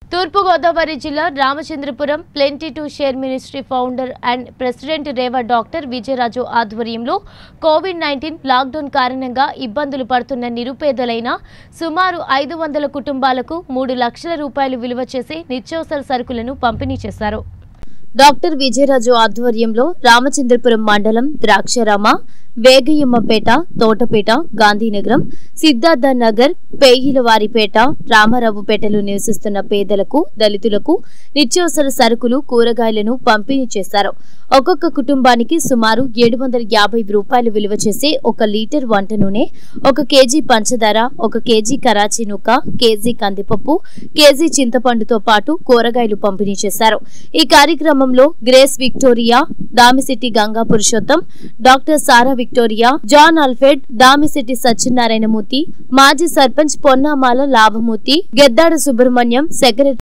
తూర్పుగోదావరి జిల్లా Ramachandrapuram plenty to share ministry founder and president Reva doctor Vijayaraju ఆధ్వర్యంలో covid nineteen lockdown కారణంగా ఇబ్బందులు పడుతున్న నిరుపేదలైన సుమారు ఐదు వందల కుటుంబాలకు మూడు లక్షల రూపాయలు విలువ చేసే నిత్యావసర సరుకులను పంపిణీ చేశారు డాక్టర్ విజయరాజు ఆధ్వర్యంలో రామచంద్రపురం మండలం ద్రాక్షరామ వేగయ్యమ్మపేట తోటపేట గాంధీనగరం సిద్ధార్థ నగర్ పేయిలవారిపేట రామారావుపేటలో నివసిస్తున్న పేదలకు దళితులకు నిత్యావసర సరుకులు కూరగాయలను పంపిణీ చేశారు ఒక్కొక్క కుటుంబానికి సుమారు ఏడు వందల యాభై రూపాయలు విలువ చేసే ఒక లీటర్ వంట నూనె ఒక కేజీ పంచదార ఒక కేజీ కరాచీ నూక కేజీ కందిపప్పు కేజీ చింతపండుతో పాటు కూరగాయలు పంపిణీ చేశారు ఈ కార్యక్రమంలో Grace Victoria Damisetti Ganga Purushottam doctor Sarah Victoria John అల్ఫెడ్ దామిశెట్టి సత్యనారాయణమూర్తి మాజీ సర్పంచ్ పొన్నామాల లాభమూర్తి గెద్దాడ సుబ్రహ్మణ్యం సెక్రటరీ